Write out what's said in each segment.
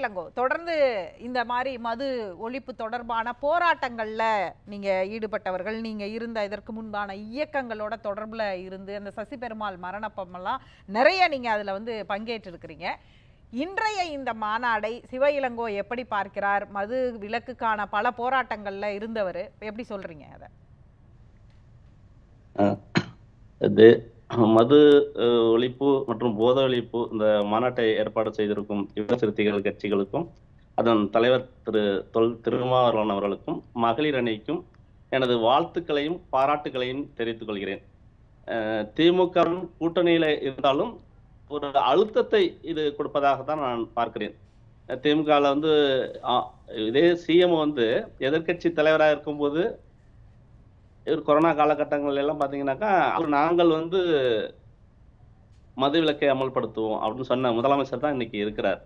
இளங்கோ தொடர்ந்து இந்த மாதிரி மது ஒழிப்பு தொடர்பான போராட்டங்கள்ல நீங்க ஈடுபட்டவர்கள் நீங்க இருந்த இதற்கு முன்பான இயக்கங்களோட தொடர்புல இருந்து அந்த சசி பெருமாள் மரணப்பமெல்லாம் நிறைய நீங்க அதுல வந்து பங்கேற்று இருக்கிறீங்க இன்றைய இந்த மாநாடை சிவ இளங்கோ எப்படி பார்க்கிறார் மது விலக்குக்கான பல போராட்டங்கள்ல இருந்தவர் எப்படி சொல்றீங்க அதை இது மது அஹ், ஒழிப்பு மற்றும் போத ஒழிப்பு இந்த மாநாட்டை ஏற்பாடு செய்திருக்கும் யுவ சிறுத்தைகள் கட்சிகளுக்கும் அதன் தலைவர் திரு தொல் திருமாவளவன் அவர்களுக்கும் மகளிர் அணிக்கும் எனது வாழ்த்துக்களையும் பாராட்டுகளையும் தெரிவித்துக் கொள்கிறேன் அஹ், திமுகவின் கூட்டணியில இருந்தாலும் ஒரு அழுத்தத்தை இது கொடுப்பதாக தான் நான் பார்க்கிறேன் திமுகவில் வந்து ஆ, இதே சிஎம் வந்து எதிர்க்கட்சி தலைவராக இருக்கும்போது இவர் கொரோனா காலகட்டங்கள்ல எல்லாம் பாத்தீங்கன்னாக்கா அவர் நாங்கள் வந்து மது விலக்கை அமல்படுத்துவோம் அப்படின்னு சொன்ன முதலமைச்சர் தான் இன்னைக்கு இருக்கிறார்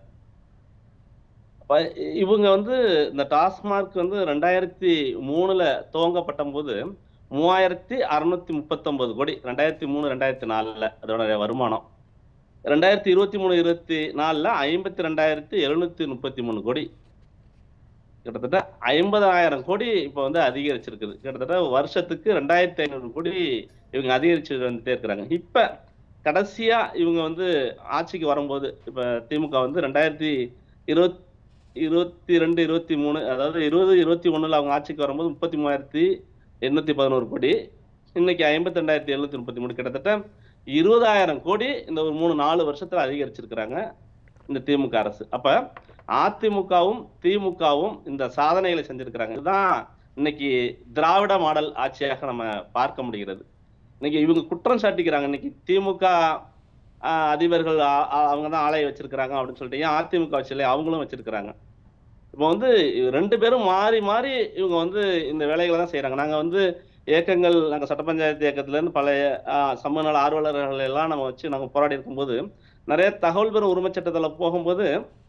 அப்ப இவங்க வந்து இந்த டாஸ்மார்க் வந்து ரெண்டாயிரத்தி மூணுல துவங்கப்பட்ட போது மூவாயிரத்தி அறுநூத்தி முப்பத்தொன்பது கோடி ரெண்டாயிரத்தி மூணு ரெண்டாயிரத்தி நாலுல அதோட வருமானம் ரெண்டாயிரத்தி இருபத்தி மூணு இருபத்தி நாலுல ஐம்பத்தி ரெண்டாயிரத்தி எழுநூத்தி முப்பத்தி மூணு கோடி கிட்டத்தட்ட ஐம்பதாயிரம் கோடி இப்போ வந்து அதிகரிச்சிருக்குது கிட்டத்தட்ட வருஷத்துக்கு ரெண்டாயிரத்தி ஐநூறு கோடி இவங்க அதிகரிச்சு வந்துட்டே இருக்கிறாங்க இப்ப கடைசியா இவங்க வந்து ஆட்சிக்கு வரும்போது இப்ப திமுக வந்து ரெண்டாயிரத்தி இருபத் இருபத்தி ரெண்டு இருபத்தி மூணு அதாவது இருபது இருபத்தி ஒண்ணுல அவங்க ஆட்சிக்கு வரும்போது முப்பத்தி மூவாயிரத்தி எண்ணூத்தி பதினோரு கோடி இன்னைக்கு ஐம்பத்தி ரெண்டாயிரத்தி எழுநூத்தி முப்பத்தி மூணு கிட்டத்தட்ட இருபதாயிரம் கோடி இந்த ஒரு மூணு நாலு வருஷத்துல அதிகரிச்சிருக்கிறாங்க இந்த திமுக அரசு அப்ப அதிமுகவும் திமுகவும் இந்த சாதனைகளை செஞ்சிருக்கிறாங்க இதுதான் இன்னைக்கு திராவிட மாடல் ஆட்சியாக நம்ம பார்க்க முடிகிறது இன்னைக்கு இவங்க குற்றம் சாட்டிக்கிறாங்க இன்னைக்கு திமுக ஆஹ், அதிபர்கள் ஆ- ஆ- அவங்க தான் ஆலையை வச்சிருக்கிறாங்க அப்படின்னு சொல்லிட்டு ஏன் அதிமுக வச்சில்லை அவங்களும் வச்சிருக்கிறாங்க இப்போ வந்து ரெண்டு பேரும் மாறி மாறி இவங்க வந்து இந்த வேலைகளை தான் செய்றாங்க நாங்க வந்து இயக்கங்கள் நாங்க சட்ட பஞ்சாயத்து இயக்கத்துல இருந்து பல ஆஹ், சமூக நல ஆர்வலர்கள் எல்லாம் நம்ம வச்சு நாங்க போராடி இருக்கும்போது நிறைய தகவல் பெறும் உரிமை சட்டத்துல போகும்போது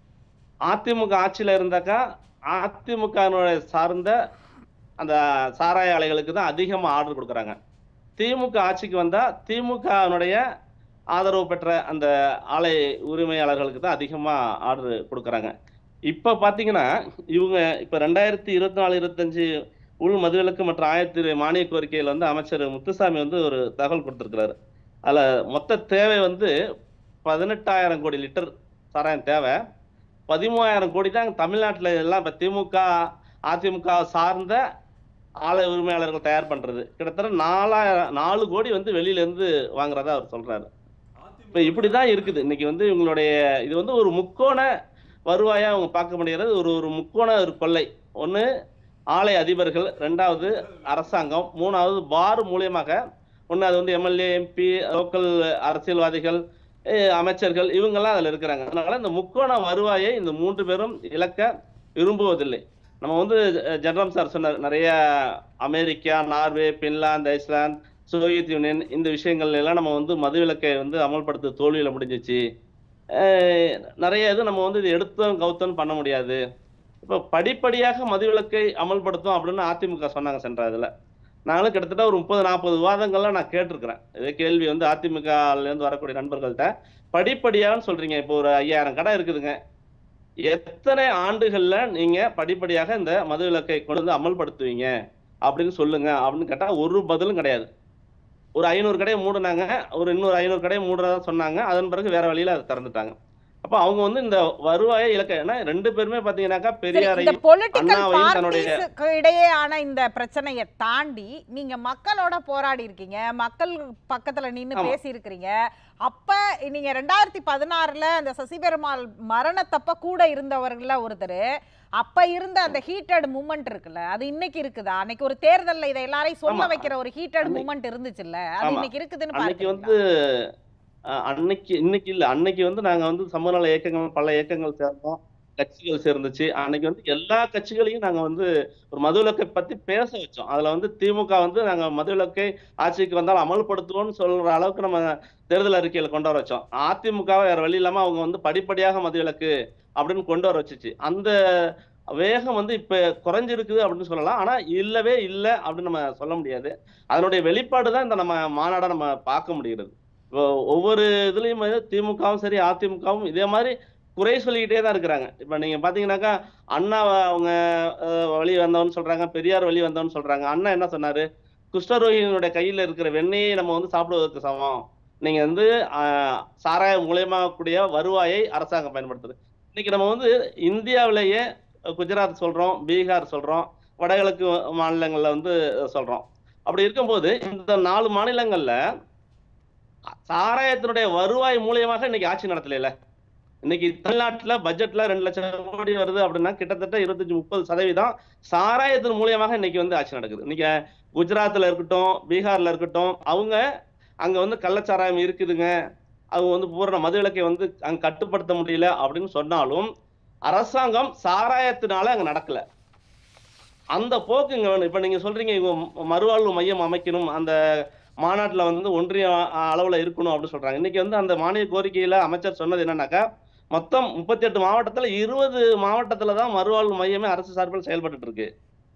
அதிமுக ஆட்சியில இருந்தாக்கா அதிமுக சார்ந்த அந்த சாராய ஆலைகளுக்கு தான் அதிகமா ஆர்டர் கொடுக்குறாங்க திமுக ஆட்சிக்கு வந்தா திமுகனுடைய ஆதரவு பெற்ற அந்த ஆலை உரிமையாளர்களுக்கு தான் அதிகமா ஆர்டர் கொடுக்குறாங்க இப்ப பாத்தீங்கன்னா இவங்க இப்ப ரெண்டாயிரத்தி இருபத்தி நாலு இருபத்தஞ்சு உள் மதுவிலக்கு மற்றும் ஆயத்திரு மானிய கோரிக்கையில் வந்து அமைச்சர் முத்துசாமி வந்து ஒரு தகவல் கொடுத்திருக்கிறாரு அதுல மொத்த தேவை வந்து பதினெட்டாயிரம் கோடி லிட்டர் சாராயம் தேவை பதிமூவாயிரம் கோடி தான் தமிழ்நாட்டுல எல்லாம் இப்ப திமுக அதிமுக சார்ந்த ஆலை உரிமையாளர்கள் தயார் பண்றது கிட்டத்தட்ட நாலாயிரம் நாலு கோடி வந்து வெளியில இருந்து வாங்குறதா அவர் சொல்றாரு இப்ப இப்படிதான் இருக்குது இன்னைக்கு வந்து இவங்களுடைய இது வந்து ஒரு முக்கோண வருவாயா அவங்க பார்க்க முடிகிறது ஒரு ஒரு முக்கோண ஒரு கொள்ளை ஒண்ணு ஆலை அதிபர்கள் ரெண்டாவது அரசாங்கம் மூணாவது பார் மூலியமாக ஒண்ணு அது வந்து எம்எல்ஏ எம்பி லோக்கல் அரசியல்வாதிகள் அஹ் அமைச்சர்கள் இவங்கெல்லாம் அதுல இருக்கிறாங்க அதனால இந்த முக்கோண வருவாயை இந்த மூன்று பேரும் இழக்க விரும்புவதில்லை நம்ம வந்து அஹ், ஜென்ரம் சார் சொன்னார் நிறைய America Norway Finland Iceland Soviet Union இந்த விஷயங்கள் எல்லாம் நம்ம வந்து மதுவிலக்கை வந்து அமல்படுத்த தோல்வியில முடிஞ்சிச்சு அஹ், நிறைய இது நம்ம வந்து இது எடுத்தோம் கவுத்தோம் பண்ண முடியாது இப்ப படிப்படியாக மதுவிலக்கை அமல்படுத்தும் அப்படின்னு அதிமுக சொன்னாங்க சென்ற இதுல நாங்களும் கிட்டத்தட்ட ஒரு முப்பது நாற்பது விவாதங்கள்லாம் நான் கேட்டிருக்கிறேன் இதே கேள்வி வந்து அதிமுகல இருந்து வரக்கூடிய நண்பர்கள்ட்ட படிப்படியான்னு சொல்றீங்க இப்போ ஒரு ஐயாயிரம் கடை இருக்குதுங்க எத்தனை ஆண்டுகள்ல நீங்க படிப்படியாக இந்த மதுவிலக்கை கொண்டு வந்து அமல்படுத்துவீங்க அப்படின்னு சொல்லுங்க அப்படின்னு கேட்டா ஒரு பதிலும் கிடையாது ஒரு ஐநூறு கடையை மூடுனாங்க ஒரு இன்னொரு ஐநூறு கடையை மூடுறதா சொன்னாங்க அதன் பிறகு வேற வழியில அதை திறந்துட்டாங்க அப்ப அவங்க வந்து இந்த வருவாயை இலக்க ஏன்னா ரெண்டு பேருமே பாத்தீங்கன்னாக்கா சரி, இந்த பெரியாரையும் பொலிட்டிக்கல் அண்ணாவையும் தன்னுடைய- பார்ட்டிஸ்க்கு இடையேயான இந்த பிரச்சனையை தாண்டி நீங்க மக்களோட போராடி இருக்கீங்க மக்கள் பக்கத்துல நின்னு ஆமா. பேசி இருக்கிறீங்க அப்ப நீங்க ரெண்டாயிரத்தி பதினாறுல அந்த சசிபெருமாள் மரணத்தப்ப கூட இருந்தவர்கள ஒருத்தர் அப்ப இருந்த அந்த ஹீட்டட் மூமெண்ட் இருக்குல்ல அது இன்னைக்கு இருக்குதா அன்னைக்கு ஒரு தேர்தல்ல இதை எல்லாரையும் சொல்ல ஆமா. வைக்கிற ஒரு ஹீட்டட் அன்னை- மூமெண்ட் இருந்துச்சுல்ல அது ஆமா. இன்னைக்கு இருக்குதுன்னு அன்னைக்கு பாருங்க வந்து அஹ், அன்னைக்கு இன்னைக்கு இல்ல அன்னைக்கு வந்து நாங்க வந்து சமூக நல இயக்கங்கள் பல இயக்கங்கள் சேர்ந்தோம் கட்சிகள் சேர்ந்துச்சு அன்னைக்கு வந்து எல்லா கட்சிகளையும் நாங்க வந்து ஒரு மதுவிலக்கை பத்தி பேச வச்சோம் அதுல வந்து திமுக வந்து நாங்க மதுவிலக்கை ஆட்சிக்கு வந்தால் அமல்படுத்துவோம்னு சொல்ற அளவுக்கு நம்ம தேர்தல் அறிக்கையில கொண்டு வர வச்சோம் அதிமுக வேற வழி இல்லாம அவங்க வந்து படிப்படியாக மதுவிலக்கு அப்படின்னு கொண்டு வர வச்சுச்சு அந்த வேகம் வந்து இப்ப குறைஞ்சிருக்குது அப்படின்னு சொல்லலாம் ஆனா இல்லவே இல்லை அப்படின்னு நம்ம சொல்ல முடியாது அதனுடைய வெளிப்பாடு தான் இந்த நம்ம மாநாடை நம்ம பார்க்க முடிகிறது இப்போ ஒவ்வொரு இதுலயும் வந்து திமுகவும் சரி அதிமுகவும் இதே மாதிரி குறை சொல்லிக்கிட்டே தான் இருக்கிறாங்க இப்ப நீங்க பாத்தீங்கன்னாக்கா அண்ணா அவங்க அஹ், வழி வந்தவன்னு சொல்றாங்க பெரியார் வழி வந்தவன்னு சொல்றாங்க அண்ணா என்ன சொன்னாரு குஷ்டரோகியினுடைய கையில இருக்கிற வெண்ணெயை நம்ம வந்து சாப்பிடுவதற்கு சமம் நீங்க வந்து ஆஹ், சாராயம் மூலியமாக கூடிய வருவாயை அரசாங்கம் பயன்படுத்துது இன்னைக்கு நம்ம வந்து இந்தியாவிலேயே குஜராத் சொல்றோம் பீகார் சொல்றோம் வடகிழக்கு மாநிலங்கள்ல வந்து சொல்றோம் அப்படி இருக்கும்போது இந்த நாலு மாநிலங்கள்ல சாராயத்தினுடைய வருவாய் மூலியமாக இன்னைக்கு ஆட்சி நடத்தல இன்னைக்கு தமிழ்நாட்டுல பட்ஜெட்ல ரெண்டு லட்சம் கோடி வருது அப்படின்னா கிட்டத்தட்ட இருபத்தஞ்சு முப்பது சதவீதம் சாராயத்தின் மூலியமாக இன்னைக்கு வந்து ஆட்சி நடக்குது இன்னைக்கு குஜராத்ல இருக்கட்டும் பீகார்ல இருக்கட்டும் அவங்க அங்க வந்து கள்ளச்சாராயம் இருக்குதுங்க அவங்க வந்து பூரண மது விலக்கை வந்து அங்க கட்டுப்படுத்த முடியல அப்படின்னு சொன்னாலும் அரசாங்கம் சாராயத்தினால அங்க நடக்கல அந்த போக்கு இங்க வேணும் இப்ப நீங்க சொல்றீங்க இவங்க மறுவாழ்வு மையம் அமைக்கணும் அந்த மாநாட்டுல வந்து ஒன்றிய அ- அளவுல இருக்கணும் அப்படின்னு சொல்றாங்க இன்னைக்கு வந்து அந்த மானிய கோரிக்கையில அமைச்சர் சொன்னது என்னன்னாக்கா மொத்தம் முப்பத்தி எட்டு மாவட்டத்துல இருபது மாவட்டத்துல தான் மறுவாழ்வு மையமே அரசு சார்பில் செயல்பட்டு இருக்கு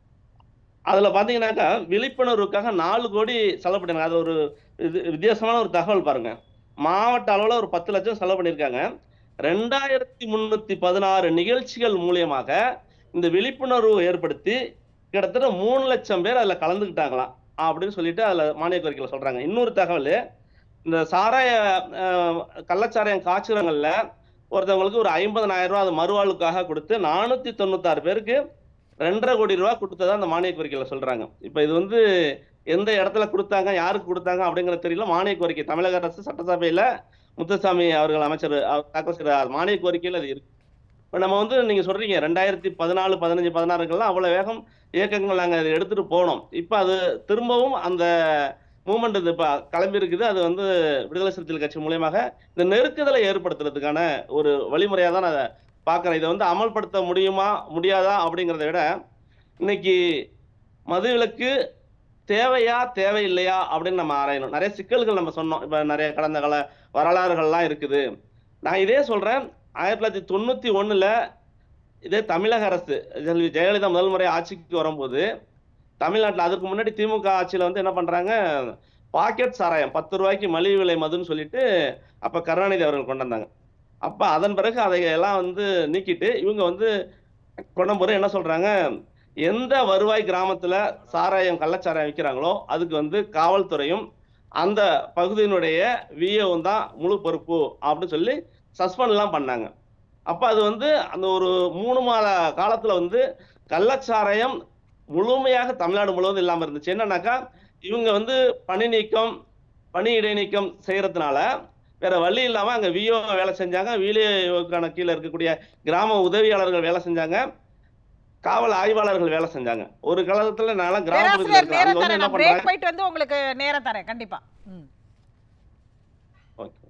அதுல பாத்தீங்கன்னாக்கா விழிப்புணர்வுக்காக நாலு கோடி செலவு பண்ணிருக்காங்க அது ஒரு இது வித்தியாசமான ஒரு தகவல் பாருங்க மாவட்ட அளவுல ஒரு பத்து லட்சம் செலவு பண்ணியிருக்காங்க ரெண்டாயிரத்தி முன்னூத்தி பதினாறு நிகழ்ச்சிகள் மூலியமாக இந்த விழிப்புணர்வு ஏற்படுத்தி கிட்டத்தட்ட மூணு லட்சம் பேர் அதுல கலந்துக்கிட்டாங்களாம் அப்படின்னு சொல்லிட்டு அதுல மானிய கோரிக்கையில சொல்றாங்க இன்னொரு தகவல் இந்த சாராய அஹ், கள்ளச்சாராயம் காய்ச்சறங்கள்ல ஒருத்தவங்களுக்கு ஒரு ஐம்பதனாயிரம் ரூபாய் அது மறுவாழ்வுக்காக கொடுத்து நானூத்தி தொண்ணூத்தாறு பேருக்கு ரெண்டரை கோடி ரூபாய் கொடுத்ததா அந்த மானிய கோரிக்கையில சொல்றாங்க இப்ப இது வந்து எந்த இடத்துல கொடுத்தாங்க யாருக்கு கொடுத்தாங்க அப்படிங்கறது தெரியல மானிய கோரிக்கை தமிழக அரசு சட்டசபையில முத்துசாமி அவர்கள் அமைச்சர் அவர் தாக்கல் செய்த மானிய கோரிக்கையில் அது இருக்கு இப்போ நம்ம வந்து நீங்க சொல்றீங்க ரெண்டாயிரத்தி பதினாலு பதினஞ்சு பதினாறுகள்லாம் அவ்வளவு வேகம் இயக்கங்கள் நாங்க அதை எடுத்துட்டு போனோம் இப்போ அது திரும்பவும் அந்த மூமெண்ட் இது இப்போ கிளம்பி இருக்குது அது வந்து விடுதலை சிறுத்தைகள் கட்சி மூலியமாக இந்த நெருக்குதலை ஏற்படுத்துறதுக்கான ஒரு வழிமுறையாக தான் நான் அதை பார்க்குறேன் இதை வந்து அமல்படுத்த முடியுமா முடியாதா அப்படிங்கிறத விட இன்னைக்கு மதுவிலக்கு தேவையா தேவையில்லையா அப்படின்னு நம்ம ஆராயணும் நிறைய சிக்கல்கள் நம்ம சொன்னோம் இப்போ நிறைய கடந்த கால வரலாறுகள்லாம் இருக்குது நான் இதே சொல்றேன் ஆயிரத்தி தொள்ளாயிரத்தி தொண்ணூத்தி ஒண்ணுல இதே தமிழக அரசு செல்வி ஜெயலலிதா முதல் முறை ஆட்சிக்கு வரும்போது தமிழ்நாட்டில் அதுக்கு முன்னாடி திமுக ஆட்சியில வந்து என்ன பண்றாங்க பாக்கெட் சாராயம் பத்து ரூபாய்க்கு மலிவு விலை மதுன்னு சொல்லிட்டு அப்ப கருணாநிதி அவர்கள் கொண்டு வந்தாங்க அப்ப அதன் பிறகு அதை எல்லாம் வந்து நீக்கிட்டு இவங்க வந்து கொண்டு போது என்ன சொல்றாங்க எந்த வருவாய் கிராமத்துல சாராயம் கள்ளச்சாராயம் விற்கிறாங்களோ அதுக்கு வந்து காவல்துறையும் அந்த பகுதியினுடைய விஏவும் தான் முழு பொறுப்பு அப்படின்னு சொல்லி சஸ்பெண்ட் எல்லாம் பண்ணாங்க அப்ப அது வந்து அந்த ஒரு மூணு மாத காலத்துல வந்து கள்ளச்சாராயம் முழுமையாக தமிழ்நாடு முழுவதும் இல்லாம இருந்துச்சு என்னன்னாக்கா இவங்க வந்து பணி நீக்கம் பணி இடைநீக்கம் செய்யறதுனால வேற வழி இல்லாம அங்க விஓ வேலை செஞ்சாங்க விஓக்கான கீழே இருக்கக்கூடிய கிராம உதவியாளர்கள் வேலை செஞ்சாங்க காவல் ஆய்வாளர்கள் வேலை செஞ்சாங்க ஒரு காலத்துல நான் கிராமப்புறத்துல பேராசிரியர் இருக்கேன் அங்க நேரம் தரேன் வந்து என்ன நான் பிரேக் பண்றாங்க போயிட்டு வந்து உங்களுக்கு நேரம் தரேன் கண்டிப்பா ம். ஓகே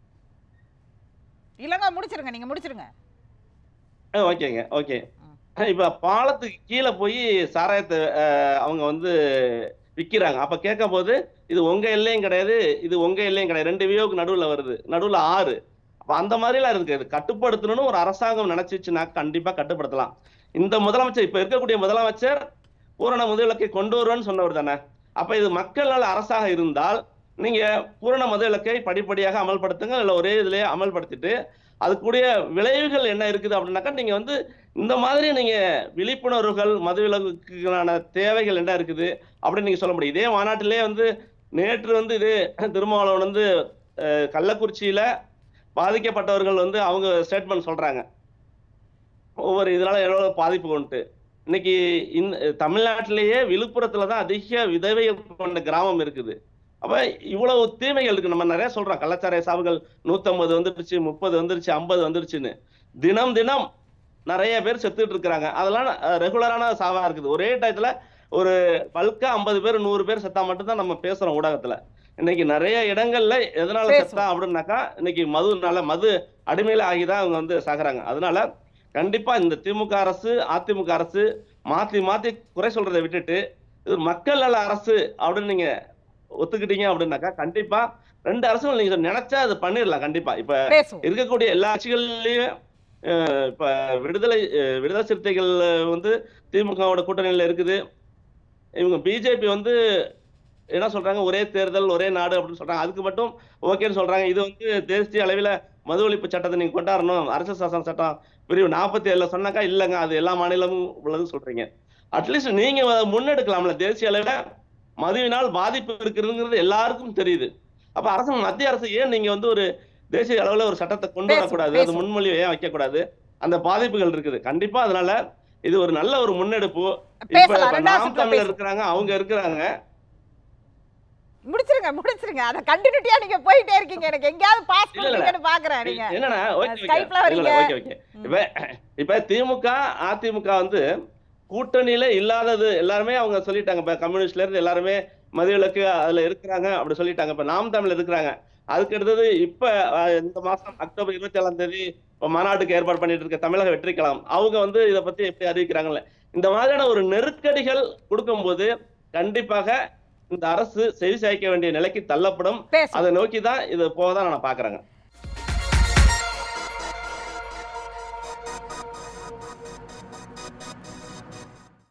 இல்லங்க முடிச்சிருங்க நீங்க முடிச்சிருங்க ஆ, ஓகேங்க ஓகே இப்ப பாலத்துக்கு கீழே போய் சாராயத்தை அஹ், அவங்க வந்து விக்கிறாங்க அப்ப கேட்கும் போது இது உங்க எல்லையும் கிடையாது இது உங்க எல்லையும் கிடையாது ரெண்டு வியோக்கு நடுவுல வருது நடுவுல ஆறு அப்ப அந்த மாதிரிலாம் இருக்கு இது கட்டுப்படுத்தணும்னு ஒரு அரசாங்கம் நினைச்சிச்சுன்னா கண்டிப்பா கட்டுப்படுத்தலாம் இந்த முதலமைச்சர் இப்ப இருக்கக்கூடிய முதலமைச்சர் பூரண முதலிலக்கை கொண்டு வருவேன்னு சொன்னவர் தானே அப்ப இது மக்கள் நல அரசாக இருந்தால் நீங்க பூரண முதலிலக்கை படிப்படியாக அமல்படுத்துங்க இல்ல ஒரே இதுலயே அமல்படுத்திட்டு அதுக்குரிய விளைவுகள் என்ன இருக்குது அப்படின்னாக்கா நீங்க வந்து இந்த மாதிரி நீங்க விழிப்புணர்வுகள் மதுவிலக்குக்கான தேவைகள் என்ன இருக்குது அப்படின்னு நீங்க சொல்ல முடியும் இதே மாநாட்டிலே வந்து நேற்று வந்து இது திருமாவளவன் வந்து அஹ், கள்ளக்குறிச்சியில பாதிக்கப்பட்டவர்கள் வந்து அவங்க ஸ்டேட்மெண்ட் சொல்றாங்க ஒவ்வொரு இதனால எவ்வளவு பாதிப்பு கொண்டு இன்னைக்கு இந்த தமிழ்நாட்டிலேயே விழுப்புரத்துல தான் அதிக விதவைகள் கொண்ட கிராமம் இருக்குது அப்ப இவ்வளவு தீமைகள் இருக்கு நம்ம நிறைய சொல்றோம் கள்ளச்சாராய சாவுகள் நூத்தம்பது வந்துருச்சு முப்பது வந்துருச்சு ஐம்பது வந்துருச்சுன்னு தினம் தினம் நிறைய பேர் செத்துட்டு இருக்கிறாங்க அதெல்லாம் ரெகுலரான சாவா இருக்குது ஒரே டயத்துல ஒரு பல்கா ஐம்பது பேர் நூறு பேர் செத்தா மட்டும்தான் நம்ம பேசுறோம் ஊடகத்துல இன்னைக்கு நிறைய இடங்கள்ல எதனால பேசுவோம். செத்தா அப்படின்னாக்கா இன்னைக்கு மதுனால மது அடிமையில ஆகிதான் அவங்க வந்து சாகுறாங்க அதனால கண்டிப்பா இந்த திமுக அரசு அதிமுக அரசு மாத்தி மாத்தி குறை சொல்றதை விட்டுட்டு இது ஒரு மக்கள் நல அரசு அப்படின்னு நீங்க ஒத்துக்கிட்டீங்க அப்படின்னாக்கா கண்டிப்பா ரெண்டு அரசும் நீங்க நினைச்சா அது பண்ணிடலாம் கண்டிப்பா இப்ப பேசுவோம் இருக்கக்கூடிய எல்லா கட்சிகள்லயும் அஹ், இப்ப விடுதலை அஹ், விடுதலை சிறுத்தைகள் வந்து திமுகவோட கூட்டணியில இருக்குது இவங்க பிஜேபி வந்து என்ன சொல்றாங்க ஒரே தேர்தல் ஒரே நாடு அப்படின்னு சொல்றாங்க அதுக்கு மட்டும் ஓகேன்னு சொல்றாங்க இது வந்து தேசிய அளவில் மது ஒழிப்பு சட்டத்தை நீங்க கொண்டாடணும் அரசு சாசன சட்டம் பிரிவு நாற்பத்தி ஏழுல சொன்னாக்கா இல்லைங்க அது எல்லா மாநிலமும் உள்ளது சொல்றீங்க அட்லீஸ்ட் நீங்க அதை முன்னெடுக்கலாம்ல தேசிய அளவில் மதுவினால் பாதிப்பு இருக்குதுங்கிறது எல்லாருக்கும் தெரியுது அப்ப அரசு மத்திய அரசு ஏன் நீங்க வந்து ஒரு தேசிய அளவுல ஒரு சட்டத்தை கொண்டு பேசுவோம், வரக்கூடாது அது பேசுவோம். முன்மொழிவை ஏன் வைக்கக்கூடாது அந்த பாதிப்புகள் இருக்குது கண்டிப்பா அதனால இது ஒரு நல்ல ஒரு முன்னெடுப்பு இப்ப பேசலாம் இப்ப ரெண்டாவது நாம் சுற்றுல தமிழர் பேசுவோம் இருக்கிறாங்க அவங்க இருக்கிறாங்க முடிச்சிருங்க முடிச்சிருங்க அத கண்டினியூட்டியா நீங்க போயிட்டே இருக்கீங்க எனக்கு எங்கேயாவது பாஸ் இல்ல, இல்ல. பண்றீங்கன்னு பாக்குறேன் நீங்க என்னன்னா ஓகே Skype ல வரீங்க. ஓகே ஓகே இப்ப இப்ப திமுக அதிமுக வந்து கூட்டணியில இல்லாதது எல்லாருமே அவங்க சொல்லிட்டாங்க இப்ப கம்யூனிஸ்ட்ல இருந்து எல்லாருமே மதுவிலக்கு அதுல இருக்கிறாங்க அப்படி சொல்லிட்டாங்க இப்ப நாம் தமிழ் இருக்கிறாங்க அதுக்கு அடுத்தது இப்ப அஹ், இந்த மாசம் அக்டோபர் இருபத்தி ஏழாம் தேதி இப்ப மாநாட்டுக்கு ஏற்பாடு பண்ணிட்டு இருக்க தமிழக வெற்றிக்கலாம் அவங்க வந்து இதை பத்தி எப்படி அறிவிக்கிறாங்கல்ல இந்த மாதிரியான ஒரு நெருக்கடிகள் கொடுக்கும்போது கண்டிப்பாக இந்த அரசு செவி சாய்க்க வேண்டிய நிலைக்கு தள்ளப்படும் பேசுவோம் அதை நோக்கி தான் இது போகதான் நான் பாக்குறேங்க